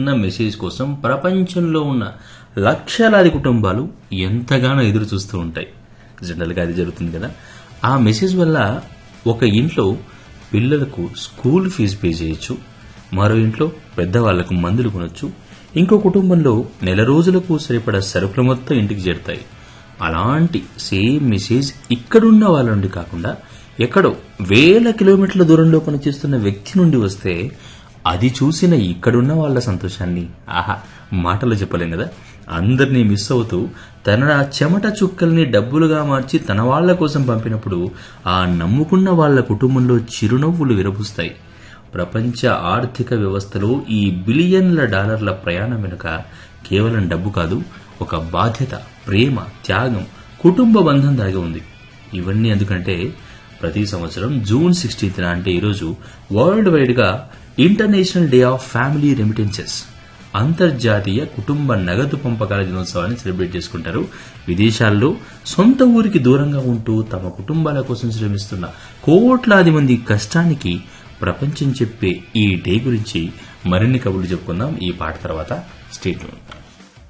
చిన్న మెసేజ్ కోసం ప్రపంచంలో ఉన్న లక్షలాది కుటుంబాలు ఎంతగానో ఎదురు చూస్తూ ఉంటాయి జనరల్గా అది జరుగుతుంది కదా ఆ మెసేజ్ వల్ల ఒక ఇంట్లో పిల్లలకు స్కూల్ ఫీజు పే చేయొచ్చు మరో ఇంట్లో పెద్దవాళ్లకు మందులు కొనొచ్చు ఇంకో కుటుంబంలో నెల రోజులకు సరిపడా సరుకులు మొత్తం ఇంటికి చేరుతాయి అలాంటి సేమ్ మెసేజ్ ఇక్కడున్న వాళ్ళ నుండి కాకుండా ఎక్కడో వేల కిలోమీటర్ల దూరంలో పనిచేస్తున్న వ్యక్తి నుండి వస్తే అది చూసిన ఇక్కడున్న వాళ్ళ సంతోషాన్ని ఆహా మాటలు చెప్పలేం కదా అందరినీ మిస్ అవుతూ తన చెమట చుక్కల్ని డబ్బులుగా మార్చి తన వాళ్ళ కోసం పంపినప్పుడు ఆ నమ్ముకున్న వాళ్ళ కుటుంబంలో చిరునవ్వులు విరబూస్తాయి ప్రపంచ ఆర్థిక వ్యవస్థలో ఈ బిలియన్ల డాలర్ల ప్రయాణం వెనుక కేవలం డబ్బు కాదు ఒక బాధ్యత ప్రేమ త్యాగం కుటుంబ బంధం దాగి ఉంది ఇవన్నీ ఎందుకంటే ప్రతి సంవత్సరం జూన్ సిక్స్టీన్త్ అంటే ఈరోజు వరల్డ్ వైడ్ గా international day of family remittances అంతర్జాతీయ కుటుంబ నగదు పంపకాల దినోత్సవాన్ని సెలబ్రేట్ చేసుకుంటారు విదేశాల్లో సొంత ఊరికి దూరంగా ఉంటూ తమ కుటుంబాల కోసం శ్రమిస్తున్న కోట్లాది మంది కష్టానికి ప్రపంచం చెప్పే ఈ డే గురించి మరిన్ని కబుర్లు చెప్పుకుందాం ఈ పాట తర్వాత స్టేట్